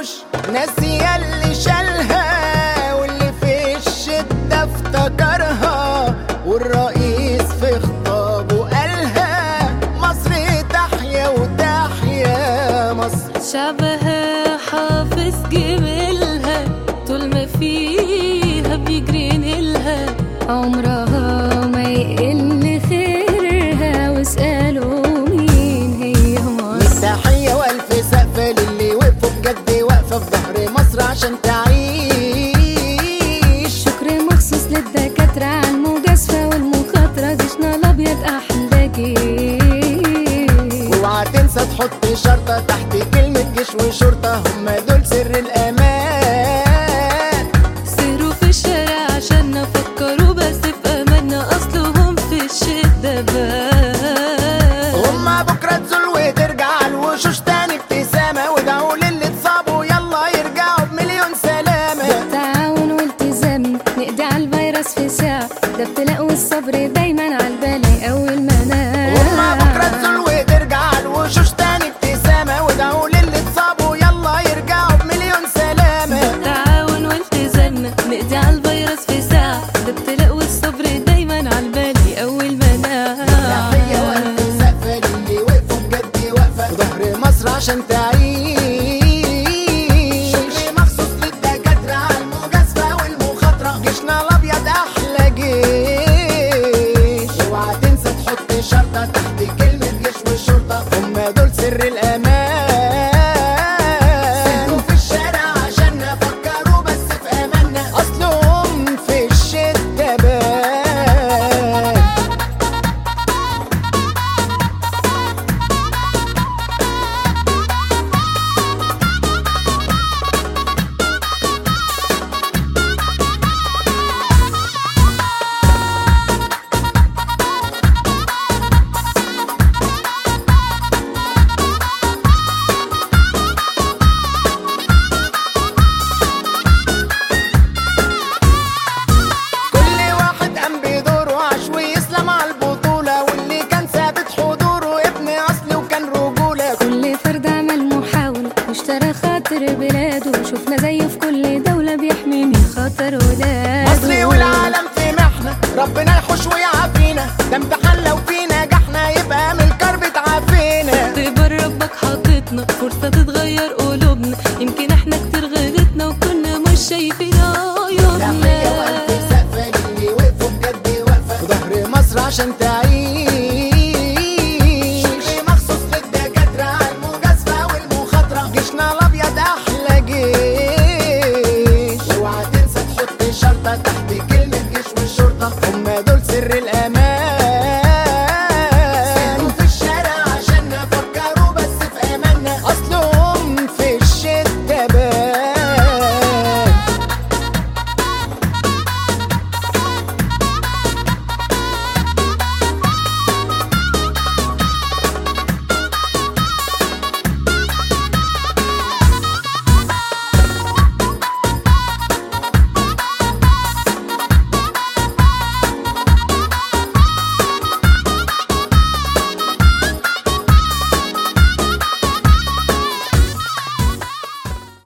وشوش ناسية اللي شالها واللي في الشدة افتكرها والرئيس في خطابه قالها مصر تحيا وتحيا مصر شعبها حافظ جميلها طول ما فيها بيجري نيلها عمرها ما يقل خيرها واسألوا مين هي مصر تحية والف سقفة للي وقفوا بجد واقفة في ظهر مصر عشان تعيش شكر مخصوص للدكاترة على المجازفة والمخاطرة جيشنا الأبيض أحلى جيش اوعى تنسى تحط شرطة تحت كلمة جيش وشرطة هم دول سر الأمان سيروا في الشارع عشان نفكروا بس في أماننا أصلهم في الشدة بان هما بكرة تزول وترجع الوشوش تاني ابتسامة ودعوا للي اتصابوا يلا يرجعوا بمليون سلامة تعاون والتزام نقضي على الفيروس في ساعة ده ابتلاء والصبر دايما على البلاء أول ما نام هما بكرة تزول وترجع الوشوش تاني ابتسامة ودعوا للي اتصابوا يلا يرجعوا بمليون سلامة تعاون والتزام نقضي على الفيروس في ساعة ده ابتلاء والصبر دايما على البالي أول ما تحية نام والف سقفة للي وقفوا بجد واقفة في ظهر مصر عشان تعيش شكر مخصوص للدكاترة على المجازفة والمخاطرة جيشنا الأبيض أحلى جيش اوعى تنسى تحط شرطة تحت كلمة جيش وشرطة هما دول سر الأمان سيروا في الشارع عشان نفكروا بس في أماننا أصلهم في الشدة بان كل واحد قام بدوره عاش ويسلم على البطولة واللي كان ثابت حضوره ابن أصل وكان رجولة كل فرد عمل محاولة واشترى خاطر بلاده شفنا زيه في كل دولة بيحمي من خطر ولاده مصري والعالم في محنة ربنا يحوش ويعافينا ده امتحان لو في نجحنا يبقى من الكرب تعافينا اختبار ربك حاططنا فرصة تتغير قلوبنا يمكن احنا كتير غلطنا وكنا مش شايفين تحية عيوننا وألف سقفة للي وقفوا بجد واقفة في ظهر مصر عشان تعيش